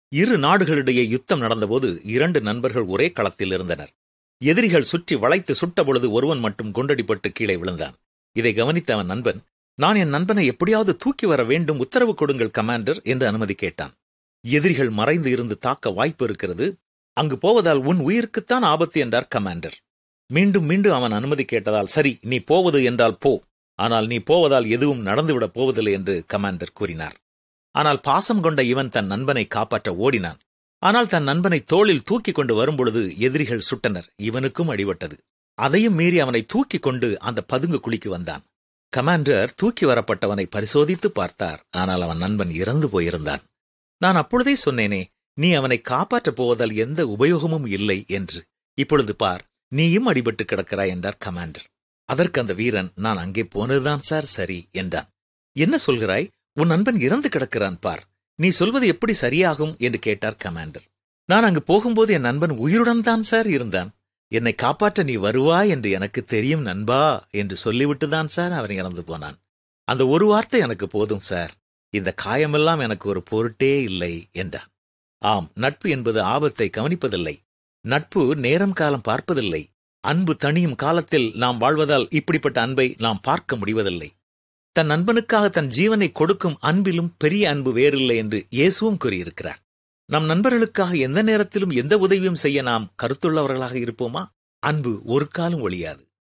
இரு நாடுகளிடையே யுத்தம் நடந்தபோது இரண்டு நண்பர்கள் ஒரே களத்தில் இருந்தனர் எதிரிகள் சுற்றி வளைத்து சுட்டபொழுது ஒருவன் மட்டும் குண்டடிப்பட்டு கீழே விழுந்தான் இதை கவனித்த அவன் நண்பன் நான் என் நண்பனை எப்படியாவது தூக்கி வர வேண்டும் உத்தரவு கொடுங்கள் கமாண்டர் என்று அனுமதி கேட்டான் எதிரிகள் மறைந்து இருந்து தாக்க வாய்ப்பு இருக்கிறது அங்கு போவதால் உன் உயிருக்குத்தான் ஆபத்து என்றார் கமாண்டர் மீண்டும் மீண்டும் அவன் அனுமதி கேட்டதால் சரி நீ போவது என்றால் போ ஆனால் நீ போவதால் எதுவும் நடந்துவிடப் போவதில்லை என்று கமாண்டர் கூறினார் ஆனால் பாசம் கொண்ட இவன் தன் நண்பனை காப்பாற்ற ஓடினான் ஆனால் தன் நண்பனை தோளில் தூக்கிக் கொண்டு வரும்பொழுது எதிரிகள் சுட்டனர் இவனுக்கும் அடிபட்டது அதையும் மீறி அவனை தூக்கிக் கொண்டு அந்த பதுங்கு குழிக்கு வந்தான் கமாண்டர் தூக்கி வரப்பட்டவனை பரிசோதித்து பார்த்தார் ஆனால் அவன் நண்பன் இறந்து போயிருந்தான் நான் அப்பொழுதே சொன்னேனே நீ அவனை காப்பாற்றப் போவதால் எந்த உபயோகமும் இல்லை என்று இப்பொழுது பார் நீயும் அடிபட்டு கிடக்கிறாய் என்றார் கமாண்டர் அதற்கு அந்த வீரன் நான் அங்கே போனதுதான் சார் சரி என்றான் என்ன சொல்கிறாய் உன் நண்பன் இறந்து கிடக்கிறான் பார் நீ சொல்வது எப்படி சரியாகும் என்று கேட்டார் கமாண்டர் நான் அங்கு போகும்போது என் நண்பன் உயிருடன் தான் சார் இருந்தான் என்னை காப்பாற்ற நீ வருவாய் என்று எனக்கு தெரியும் நண்பா என்று சொல்லிவிட்டு தான் சார் அவன் இறந்து போனான் அந்த ஒரு வார்த்தை எனக்கு போதும் சார் இந்த காயமெல்லாம் எனக்கு ஒரு பொருட்டே இல்லை என்றான் ஆம் நட்பு என்பது ஆபத்தை கவனிப்பதில்லை நட்பு நேரம் காலம் பார்ப்பதில்லை அன்பு தணியும் காலத்தில் நாம் வாழ்வதால் இப்படிப்பட்ட அன்பை நாம் பார்க்க முடிவதில்லை தன் நண்பனுக்காக தன் ஜீவனை கொடுக்கும் அன்பிலும் பெரிய அன்பு வேறில்லை என்று இயேசுவும் கூறியிருக்கிறார் நம் நண்பர்களுக்காக எந்த நேரத்திலும் எந்த உதவியும் செய்ய நாம் கருத்துள்ளவர்களாக இருப்போமா அன்பு ஒரு காலம் ஒழியாது